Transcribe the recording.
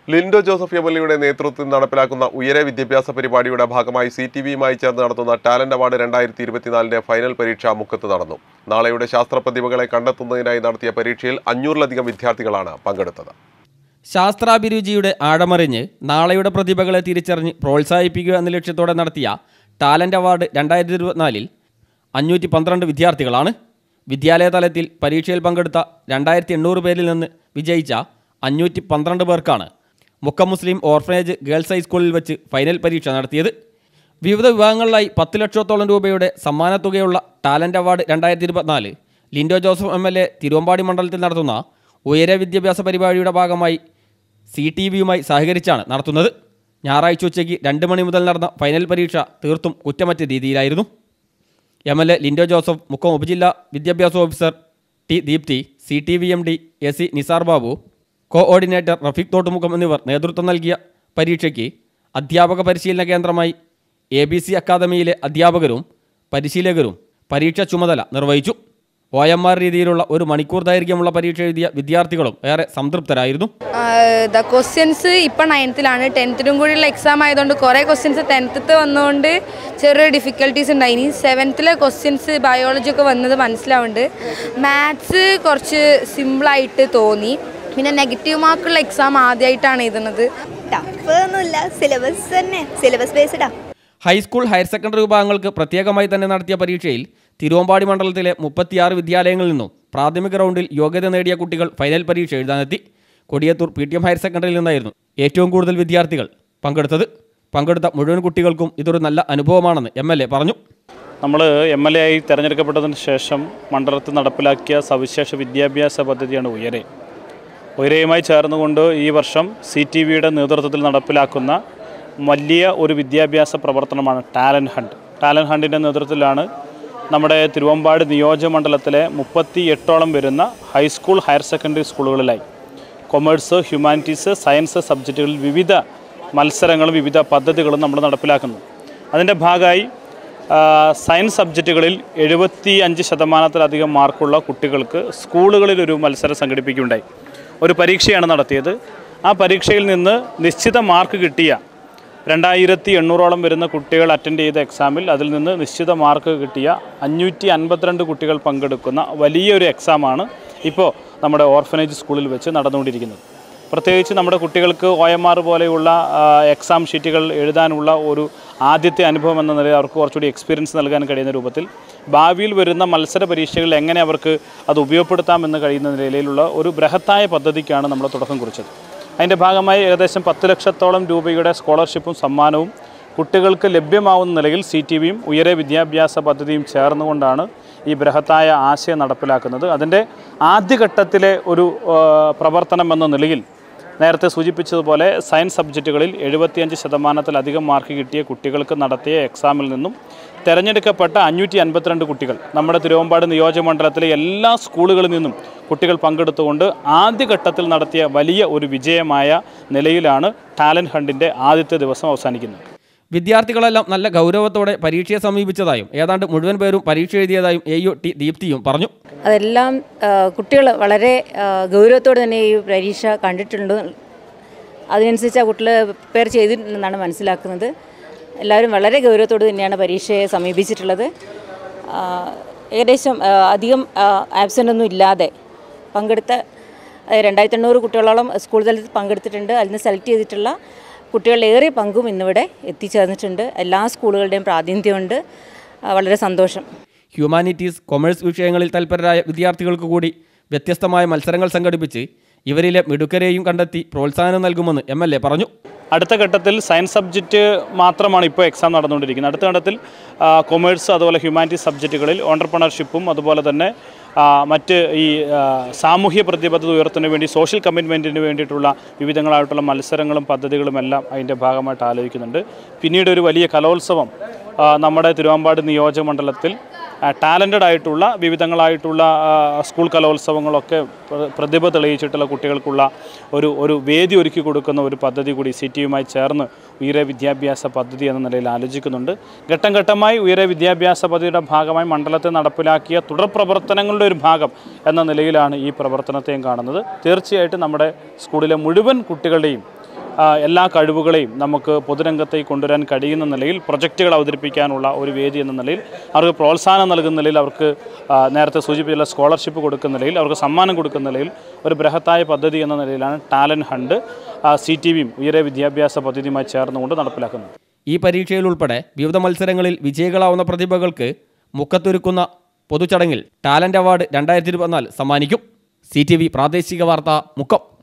Lindo Joseph M L എയുടെ നേതൃത്വത്തിൽ നടപ്പിലാക്കുന്ന ഉയരെ വിദ്യാഭ്യാസ പരിപാടിയുടെ ഭാഗമായി സി ടി വിയുമായി ചേർന്ന് നടത്തുന്ന ടാലന്റ് അവാർഡ് രണ്ടായിരത്തി ഇരുപത്തിനാലിന്റെ ഫൈനൽ പരീക്ഷ മുക്കത്ത് നടന്നു നാളെയുടെ ശാസ്ത്ര പ്രതിഭകളെ കണ്ടെത്തുന്നതിനായി നടത്തിയ പരീക്ഷയിൽ അഞ്ഞൂറിലധികം വിദ്യാർത്ഥികളാണ് പങ്കെടുത്തത് ശാസ്ത്രാഭിരുചിയുടെ ആഴമറിഞ്ഞ് നാളെയുടെ പ്രതിഭകളെ തിരിച്ചറിഞ്ഞ് പ്രോത്സാഹിപ്പിക്കുക എന്ന ലക്ഷ്യത്തോടെ നടത്തിയ ടാലന്റ് അവാർഡ് രണ്ടായിരത്തി ഇരുപത്തിനാലിൽ അഞ്ഞൂറ്റി പന്ത്രണ്ട് വിദ്യാർത്ഥികളാണ് വിദ്യാലയ തലത്തിൽ പരീക്ഷയിൽ പങ്കെടുത്ത രണ്ടായിരത്തി എണ്ണൂറ് പേരിൽ നിന്ന് വിജയിച്ച അഞ്ഞൂറ്റി പന്ത്രണ്ട് പേർക്കാണ് മുക്കം മുസ്ലിം ഓർഫനേജ് ഗേൾസ് ഹൈസ്കൂളിൽ വെച്ച് ഫൈനൽ പരീക്ഷ നടത്തിയത് വിവിധ വിഭാഗങ്ങളിലായി പത്ത് ലക്ഷത്തോളം രൂപയുടെ സമ്മാനത്തുകയുള്ള ടാലന്റ് അവാർഡ് രണ്ടായിരത്തി ഇരുപത്തിനാല് Lindo Joseph M L A Thiruvambady മണ്ഡലത്തിൽ നടത്തുന്ന ഉയര വിദ്യാഭ്യാസ പരിപാടിയുടെ ഭാഗമായി സി ടി വിയുമായി സഹകരിച്ചാണ് നടത്തുന്നത് ഞായറാഴ്ച ഉച്ചയ്ക്ക് രണ്ട് മണി മുതൽ നടന്ന ഫൈനൽ പരീക്ഷ തീർത്തും കുറ്റമറ്റ രീതിയിലായിരുന്നു M L A Lindo Joseph Mukkam ഉപജില്ലാ വിദ്യാഭ്യാസ officer T Deepthi C T V M D S C Nisar Babu coordinator Rafeeq Thottumukham എന്നിവർ നേതൃത്വം നൽകിയ പരീക്ഷയ്ക്ക് അധ്യാപക പരിശീലന കേന്ദ്രമായി എ ബി സി അക്കാദമിയിലെ അധ്യാപകരും പരിശീലകരും പരീക്ഷ ചുമതല നിർവഹിച്ചു ഒ എം ആർ രീതിയിലുള്ള ഒരു മണിക്കൂർ ദൈർഘ്യമുള്ള പരീക്ഷ എഴുതിയ വിദ്യാർത്ഥികളും ഏറെ സംതൃപ്തരായിരുന്നു ദ ക്വസ്റ്റ്യൻസ് ഇപ്പം നയൻത്തിലാണ് ടെൻത്തിനും കൂടിയുള്ള എക്സാം ആയതുകൊണ്ട് കുറേ ക്വസ്റ്റ്യൻസ് ടെൻത്തത്തെ വന്നതുകൊണ്ട് ചെറിയ ഡിഫിക്കൽട്ടീസ് ഉണ്ടായിനി സെവൻത്തിലെ ക്വസ്റ്റ്യൻസ് ബയോളജി ഒക്കെ വന്നത് മനസ്സിലാവുന്നുണ്ട് മാത്സ് കുറച്ച് സിമ്പിളായിട്ട് തോന്നി പിന്നെ നെഗറ്റീവ് മാർക്കുള്ള എക്സാം ആദ്യമായിട്ടാണ് എഴുതുന്നത് ടഫ് ഒന്നുമില്ല സിലബസ് തന്നെ സിലബസ് ബേസ്ഡാ ഹൈസ്കൂൾ ഹയർ സെക്കൻഡറി വിഭാഗങ്ങൾക്ക് പ്രത്യേകമായി തന്നെ നടത്തിയ പരീക്ഷയിൽ തിരുവമ്പാടി മണ്ഡലത്തിലെ മുപ്പത്തിയാറ് വിദ്യാലയങ്ങളിൽ നിന്നും പ്രാഥമിക റൗണ്ടിൽ യോഗ്യത നേടിയ കുട്ടികൾ ഫൈനൽ പരീക്ഷ എഴുതാനെത്തി Kodiyathur P T M higher സെക്കൻഡറിയിൽ നിന്നായിരുന്നു ഏറ്റവും കൂടുതൽ വിദ്യാർത്ഥികൾ പങ്കെടുത്തത് പങ്കെടുത്ത മുഴുവൻ കുട്ടികൾക്കും ഇതൊരു നല്ല അനുഭവമാണെന്ന് എം എൽ എ പറഞ്ഞു നമ്മൾ എം എൽ എ ആയി തിരഞ്ഞെടുക്കപ്പെട്ടതിന് ശേഷം മണ്ഡലത്തിൽ നടപ്പിലാക്കിയ സവിശേഷ വിദ്യാഭ്യാസ പദ്ധതിയാണ് ഉയരെ ഉയരയുമായി ചേർന്നുകൊണ്ട് ഈ വർഷം സി ടി വിയുടെ നേതൃത്വത്തിൽ നടപ്പിലാക്കുന്ന വലിയ ഒരു വിദ്യാഭ്യാസ പ്രവർത്തനമാണ് ടാലൻറ്റ് ഹണ്ട് ടാലൻറ്റ് ഹണ്ടിൻ്റെ നേതൃത്വത്തിലാണ് നമ്മുടെ തിരുവമ്പാട് നിയോജകമണ്ഡലത്തിലെ മുപ്പത്തി എട്ടോളം വരുന്ന ഹൈസ്കൂൾ ഹയർ സെക്കൻഡറി സ്കൂളുകളിലായി കൊമേഴ്സ് ഹ്യൂമാനിറ്റീസ് സയൻസ് സബ്ജക്റ്റുകളിൽ വിവിധ മത്സരങ്ങളും വിവിധ പദ്ധതികളും നമ്മൾ നടപ്പിലാക്കുന്നു അതിൻ്റെ ഭാഗമായി ആ, സയൻസ് സബ്ജക്റ്റുകളിൽ എഴുപത്തി അഞ്ച് ശതമാനത്തിലധികം മാർക്കുള്ള കുട്ടികൾക്ക് സ്കൂളുകളിൽ ഒരു മത്സരം സംഘടിപ്പിക്കുകയുണ്ടായി ഒരു പരീക്ഷയാണ് നടത്തിയത് ആ പരീക്ഷയിൽ നിന്ന് നിശ്ചിത മാർക്ക് കിട്ടിയ രണ്ടായിരത്തി എണ്ണൂറോളം വരുന്ന കുട്ടികൾ അറ്റൻഡ് ചെയ്ത എക്സാമിൽ അതിൽ നിന്ന് നിശ്ചിത മാർക്ക് കിട്ടിയ അഞ്ഞൂറ്റി അൻപത്തിരണ്ട് കുട്ടികൾ പങ്കെടുക്കുന്ന വലിയൊരു എക്സാമാണ് ഇപ്പോൾ നമ്മുടെ ഓർഫനേജ് സ്കൂളിൽ വെച്ച് നടന്നുകൊണ്ടിരിക്കുന്നത് പ്രത്യേകിച്ച് നമ്മുടെ കുട്ടികൾക്ക് ഒ എം ആർ പോലെയുള്ള ആ, എക്സാം ഷീറ്റുകൾ എഴുതാനുള്ള ഒരു ആദ്യത്തെ അനുഭവം എന്ന നിലയിൽ അവർക്ക് കുറച്ചുകൂടി എക്സ്പീരിയൻസ് നൽകാൻ കഴിയുന്ന രൂപത്തിൽ ഭാവിയിൽ വരുന്ന മത്സര പരീക്ഷകളിൽ എങ്ങനെ അവർക്ക് അത് ഉപയോഗപ്പെടുത്താമെന്ന് കഴിയുന്ന നിലയിലുള്ള ഒരു ബൃഹത്തായ പദ്ധതിക്കാണ് നമ്മൾ തുടക്കം കുറിച്ചത് അതിൻ്റെ ഭാഗമായി ഏകദേശം പത്ത് ലക്ഷത്തോളം രൂപയുടെ സ്കോളർഷിപ്പും സമ്മാനവും കുട്ടികൾക്ക് ലഭ്യമാവുന്ന നിലയിൽ സി ടി വിയും ഉയരെ വിദ്യാഭ്യാസ പദ്ധതിയും ചേർന്നുകൊണ്ടാണ് ഈ ബൃഹത്തായ ആശയം നടപ്പിലാക്കുന്നത് അതിൻ്റെ ആദ്യഘട്ടത്തിലെ ഒരു ആ, പ്രവർത്തനം എന്ന നിലയിൽ നേരത്തെ സൂചിപ്പിച്ചതുപോലെ സയൻസ് സബ്ജക്റ്റുകളിൽ എഴുപത്തിയഞ്ച് ശതമാനത്തിലധികം മാർക്ക് കിട്ടിയ കുട്ടികൾക്ക് നടത്തിയ എക്സാമിൽ നിന്നും തിരഞ്ഞെടുക്കപ്പെട്ട അഞ്ഞൂറ്റി അൻപത്തിരണ്ട് കുട്ടികൾ നമ്മുടെ തിരുവമ്പാട് നിയോജകമണ്ഡലത്തിലെ എല്ലാ സ്കൂളുകളിൽ നിന്നും കുട്ടികൾ പങ്കെടുത്തുകൊണ്ട് ആദ്യഘട്ടത്തിൽ നടത്തിയ വലിയ ഒരു വിജയമായ നിലയിലാണ് ടാലൻറ്റ് ഹണ്ടിൻ്റെ ആദ്യത്തെ ദിവസം അവസാനിക്കുന്നത് വിദ്യാർത്ഥികളെല്ലാം നല്ല ഗൗരവത്തോടെ പരീക്ഷയെ സമീപിച്ചതായും ഏതാണ്ട് മുഴുവൻ പേരും പരീക്ഷ എഴുതിയതായും എ യു ടി ദീപ്തിയും പറഞ്ഞു അതെല്ലാം കുട്ടികൾ വളരെ ആ, ഗൗരവത്തോടെ തന്നെ ഈ പരീക്ഷ കണ്ടിട്ടുണ്ട് അതിനനുസരിച്ച് ആ കുട്ടികൾ പ്രിപ്പയർ ചെയ്തിട്ടുണ്ടെന്നാണ് മനസ്സിലാക്കുന്നത് എല്ലാവരും വളരെ ഗൗരവത്തോടെ തന്നെയാണ് പരീക്ഷയെ സമീപിച്ചിട്ടുള്ളത് ആ, ഏകദേശം ആ, അധികം ആബ്സെൻ്റ് ഒന്നും ഇല്ലാതെ പങ്കെടുത്ത ആ, രണ്ടായിരത്തി എണ്ണൂറ് കുട്ടികളോളം സ്കൂൾ തലത്തിൽ പങ്കെടുത്തിട്ടുണ്ട് അതിൽ നിന്ന് സെലക്ട് ചെയ്തിട്ടുള്ള കുട്ടികളുടെ പങ്കും ഇന്നിവിടെ എത്തിച്ചേർന്നിട്ടുണ്ട് എല്ലാ സ്കൂളുകളുടെയും പ്രാതിനിധ്യമുണ്ട് ആ, വളരെ സന്തോഷം ഹ്യൂമാനിറ്റീസ് കൊമേഴ്സ് വിഷയങ്ങളിൽ തൽപരരായ വിദ്യാർത്ഥികൾക്ക് കൂടി വ്യത്യസ്തമായ മത്സരങ്ങൾ സംഘടിപ്പിച്ച് ഇവരിലെ മിടുക്കരെയും കണ്ടെത്തി പ്രോത്സാഹനം നൽകുമെന്ന് എം എൽ എ പറഞ്ഞു അടുത്ത ഘട്ടത്തിൽ സയൻസ് സബ്ജക്റ്റ് മാത്രമാണ് ഇപ്പോൾ എക്സാം നടന്നുകൊണ്ടിരിക്കുന്നത് അടുത്ത ഘട്ടത്തിൽ ആ, കൊമേഴ്സ് അതുപോലെ ഹ്യൂമാനിറ്റീസ് സബ്ജക്റ്റുകളിൽ ഓണ്ടർപ്രണർഷിപ്പും അതുപോലെ തന്നെ ആ, മറ്റ് ഈ ആ, സാമൂഹ്യ പ്രതിബദ്ധത ഉയർത്തുന്നതിന് വേണ്ടി സോഷ്യൽ കമ്മിറ്റ്മെൻറ്റിന് വേണ്ടിയിട്ടുള്ള വിവിധങ്ങളായിട്ടുള്ള മത്സരങ്ങളും പദ്ധതികളും എല്ലാം അതിൻ്റെ ഭാഗമായിട്ട് ആലോചിക്കുന്നുണ്ട് പിന്നീട് ഒരു വലിയ കലോത്സവം ആ, നമ്മുടെ തിരുവമ്പാട് നിയോജകമണ്ഡലത്തിൽ ടാലൻറ്റഡ് ആയിട്ടുള്ള വിവിധങ്ങളായിട്ടുള്ള ആ, സ്കൂൾ കലോത്സവങ്ങളൊക്കെ പ്ര- പ്രതിഭ തെളിയിച്ചിട്ടുള്ള കുട്ടികൾക്കുള്ള ഒരു ഒരു വേദി ഒരുക്കി കൊടുക്കുന്ന ഒരു പദ്ധതി കൂടി സി ടിയുമായി ചേർന്ന് ഉയരെ വിദ്യാഭ്യാസ പദ്ധതി എന്ന നിലയിൽ ആലോചിക്കുന്നുണ്ട് ഘട്ടം ഘട്ടമായി ഉയരെ വിദ്യാഭ്യാസ പദ്ധതിയുടെ ഭാഗമായി മണ്ഡലത്തിൽ നടപ്പിലാക്കിയ തുടർ പ്രവർത്തനങ്ങളുടെ ഒരു ഭാഗം എന്ന നിലയിലാണ് ഈ പ്രവർത്തനത്തെയും കാണുന്നത് തീർച്ചയായിട്ടും നമ്മുടെ സ്കൂളിലെ മുഴുവൻ കുട്ടികളുടെയും ആ, എല്ലാ കഴിവുകളെയും നമുക്ക് പൊതുരംഗത്തേക്ക് കൊണ്ടുവരാൻ കഴിയുന്ന നിലയിൽ പ്രൊജക്റ്റുകൾ അവതരിപ്പിക്കാനുള്ള ഒരു വേദി എന്ന നിലയിൽ അവർക്ക് പ്രോത്സാഹനം നൽകുന്ന നിലയിൽ അവർക്ക് ആ, നേരത്തെ സൂചിപ്പിച്ചുള്ള സ്കോളർഷിപ്പ് കൊടുക്കുന്ന നിലയിൽ അവർക്ക് സമ്മാനം കൊടുക്കുന്ന നിലയിൽ ഒരു ബൃഹത്തായ പദ്ധതി എന്ന നിലയിലാണ് ടാലൻറ്റ് ഹണ്ട് സി ടി വിയും ഉയരെ വിദ്യാഭ്യാസ പദ്ധതിയുമായി ചേർന്നുകൊണ്ട് നടപ്പിലാക്കുന്നത് ഈ പരീക്ഷയിൽ ഉൾപ്പെടെ വിവിധ മത്സരങ്ങളിൽ വിജയികളാവുന്ന പ്രതിഭകൾക്ക് മുക്കത്തൊരുക്കുന്ന പൊതുചടങ്ങിൽ ടാലന്റ് അവാർഡ് രണ്ടായിരത്തി ഇരുപത്തിനാല് സമ്മാനിക്കും സി ടി വി പ്രാദേശിക വാർത്ത മുക്കം